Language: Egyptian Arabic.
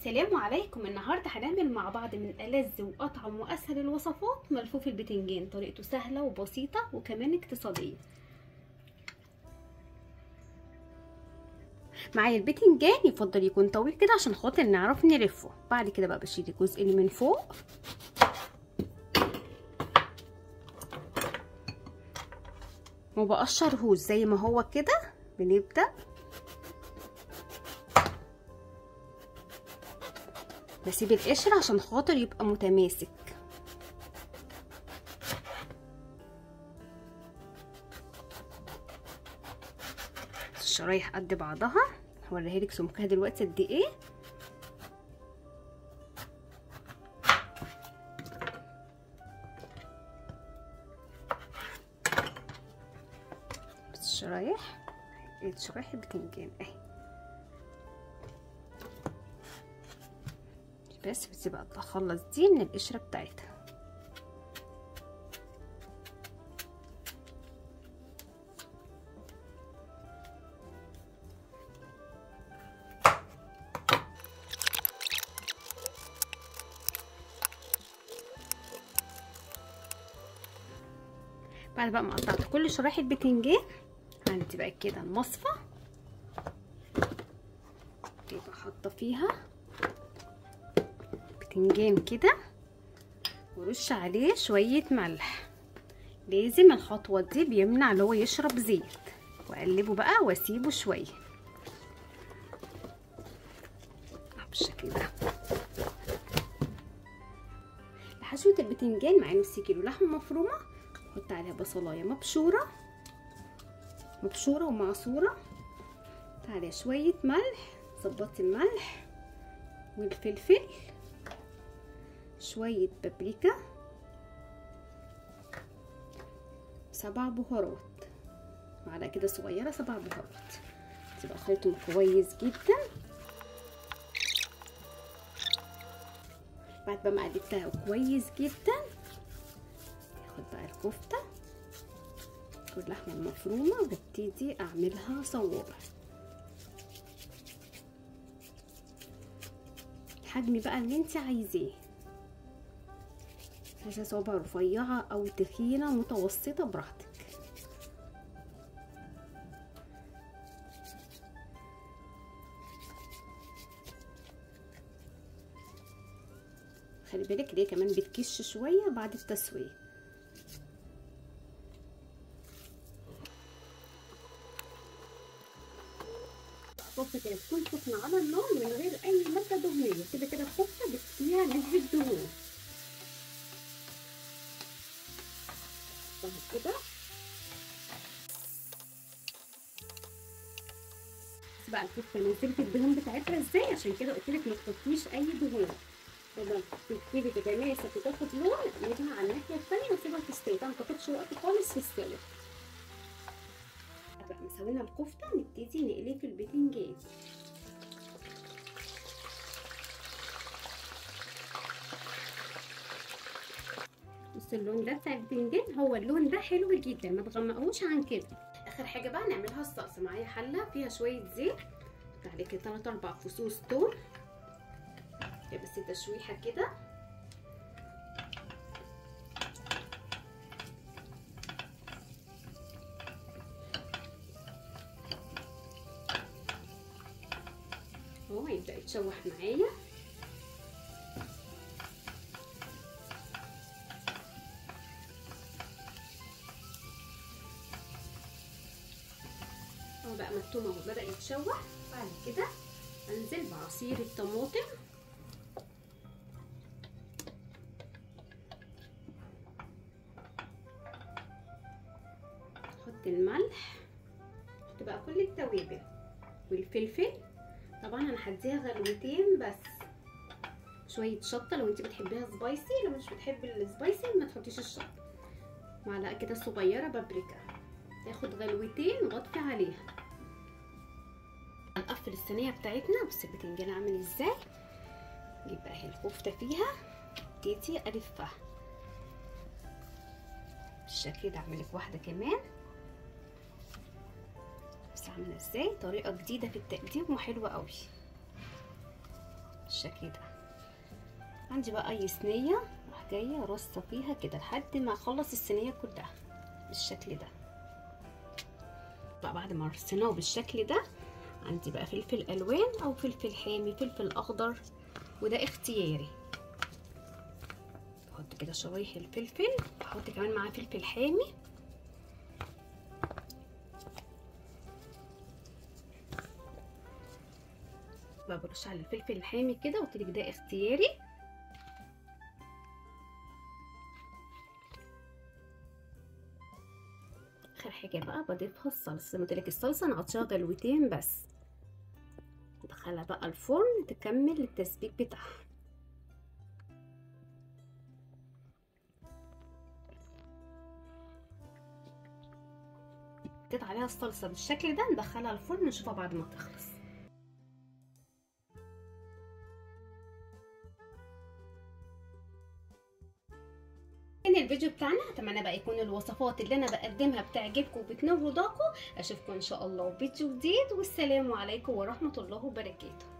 السلام عليكم النهارده هنعمل مع بعض من ألذ وأطعم وأسهل الوصفات ملفوف البتنجان طريقته سهلة وبسيطة وكمان اقتصادية معايا البتنجان يفضل يكون طويل كده عشان خاطر نعرف نلفه بعد كده بقى بشيل الجزء اللي من فوق وبقشرهوش زي ما هو كده بنبدأ بسيب القشر عشان خاطر يبقى متماسك الشرايح قد بعضها هوريها لك سمكها دلوقتي قد ايه بس الشرايح شرايح البتنجان اهي بس بتبقى تخلص دي من القشره بتاعتها بعد بقى ما قطعت كل شرايح البتنجان عندي بقى كده المصفى يبقى حاطه فيها بتنجان كده ورش عليه شوية ملح لازم الخطوة دي بيمنع اللي هو يشرب زيت واقلبه بقى واسيبه شوية بالشكل ده لحشوة البتنجان معايا نص كيلو لحمة مفرومة احط عليها بصلاية مبشورة مبشورة ومعصورة احط عليها شوية ملح ظبطي الملح والفلفل شوية بابريكا سبع بهارات معلقة كده صغيرة سبع بهارات تبقى خلطهم كويس جدا بعد بقى ما قلبتها كويس جدا اخد بقى الكفتة واللحمة المفرومة وابتدي اعملها صوابع الحجم بقى اللي انت عايزاه عايزة صوابع رفيعة او تخينة متوسطة براحتك خلي بالك ليه كمان بتكش شوية بعد التسوية الكفتة كده تكون سخنة على النار من غير أي مادة دهنية كده كده الكفتة فيها نسبة دهون كده بقى الكفته نزلت الدهون بتاعتها ازاي عشان كده قلت لك ما تحطيش اي دهون لما تبتدي تتماسك وتاخد لون نرجع على الناحيه الثانيه وسيبها تستوي ما تاخدش وقت خالص في السلق بقى مسوينا الكفته نبتدي نقليه في البتنجان بص اللون ده بتاع البتنجان هو اللون ده حلو جدا ما تغمقوش عن كده اخر حاجه بقى نعملها الصلصه معايا حله فيها شويه زيت عليه كده 3 4 فصوص توم بس تشويحه كده اهو يبدا يتشوح معايا اهو بقى مكتوم اهو بدا يتشوح بعد كده انزل بعصير الطماطم احط الملح احط بقى كل التوابل والفلفل طبعا انا هديها غلوتين بس شويه شطه لو انت بتحبيها سبايسي لو مش بتحبي السبايسي ما تحطيش الشطه معلقه كده صغيره بابريكا تاخد غلوتين وغطي عليها هنقفل الصينيه بتاعتنا بصي البتنجان عامل ازاي نجيب بقى اهي الكفته فيها ابتدي الفها بالشكل ده اعمل لك واحده كمان بس عامله ازاي طريقه جديده في التقديم وحلوه قوي بالشكل ده عندي بقى اي صينيه راح جايه رصه فيها كده لحد ما اخلص الصينيه كلها بالشكل ده بقى بعد ما رصيناه بالشكل ده عندي بقى فلفل الوان او فلفل حامي فلفل اخضر وده اختياري بحط كده شرايح الفلفل بحط كمان معاه فلفل حامي بقى برش على الفلفل الحامي كده قلت لك ده اختياري اخر حاجه بقى بضيفها الصلصه زي ما قلت لك الصلصه انا هحطها غلوتين بس ادخلها بقى الفرن تكمل التسبيك بتاعها حطيت عليها الصلصه بالشكل ده ندخلها الفرن نشوفها بعد ما تخلص كان الفيديو بتاعنا اتمنى بقى يكون الوصفات اللي انا بقدمها بتعجبكم وبتنور رضاكم اشوفكم ان شاء الله فيديو جديد والسلام عليكم ورحمه الله وبركاته